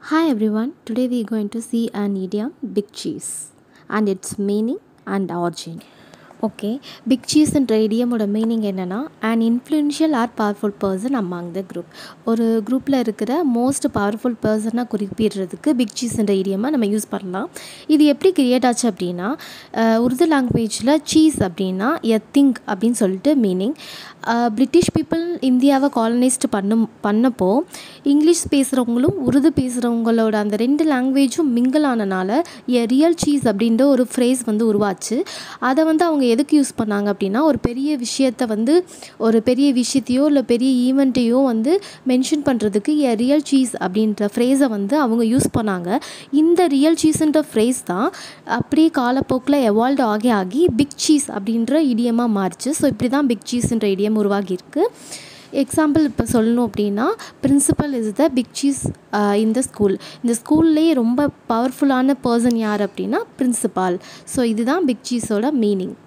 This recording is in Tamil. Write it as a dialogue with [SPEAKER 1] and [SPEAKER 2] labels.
[SPEAKER 1] Hi everyone, today we are going to see an idiom big cheese and its meaning and origin. Okay big சீஸ்ன்ற இடியமோட மீனிங் என்னென்னா and influential or powerful person among the group ஒரு குரூப்பில் இருக்கிற மோஸ்ட் பவர்ஃபுல் பர்சனாக குறிப்பிடுறதுக்கு பிக் சீஸ்ன்ற இடியமாக நம்ம யூஸ் பண்ணலாம் இது எப்படி கிரியேட் ஆச்சு அப்படின்னா அஹ், உருது லாங்குவேஜில் சீஸ் அப்படின்னா எ திங்க் அப்படின்னு சொல்லிட்டு மீனிங் பிரிட்டிஷ் பீப்புள் இந்தியாவை காலனைஸ்ட் பண்ணும் பண்ணப்போ இங்கிலீஷ் பேசுகிறவங்களும் உருது பேசுகிறவங்களோட அந்த ரெண்டு லாங்குவேஜும் மிங்கிள் ஆனனால எ ரியல் சீஸ் அப்படின்ற ஒரு ஃப்ரேஸ் வந்து உருவாச்சு அதை வந்து அவங்க எதுக்கு யூஸ் பண்ணாங்க அப்படின்னா ஒரு பெரிய விஷயத்த வந்து ஒரு பெரிய விஷயத்தையோ இல்லை பெரிய ஈவெண்ட்டையோ வந்து மென்ஷன் பண்ணுறதுக்கு எ ரியல் சீஸ் அப்படின்ற ஃப்ரேஸை வந்து அவங்க யூஸ் பண்ணாங்க இந்த ரியல் சீஸ்ன்ற ஃப்ரேஸ் தான் அப்படியே காலப்போக்கில் எவால்வ் ஆகி ஆகி பிக் சீஸ் அப்படின்ற இடியமாக மாறிச்சு ஸோ இப்படி தான் பிக் சீஸ்ன்ற இடியம் உருவாகியிருக்கு எக்ஸாம்பிள் இப்போ சொல்லணும் அப்படின்னா principal is the big cheese இந்த ஸ்கூல் இந்த ஸ்கூல்லேயே ரொம்ப பவர்ஃபுல்லான பர்சன் யார் அப்படின்னா பிரின்சிபால் ஸோ இதுதான் பிக் சீஸோட மீனிங்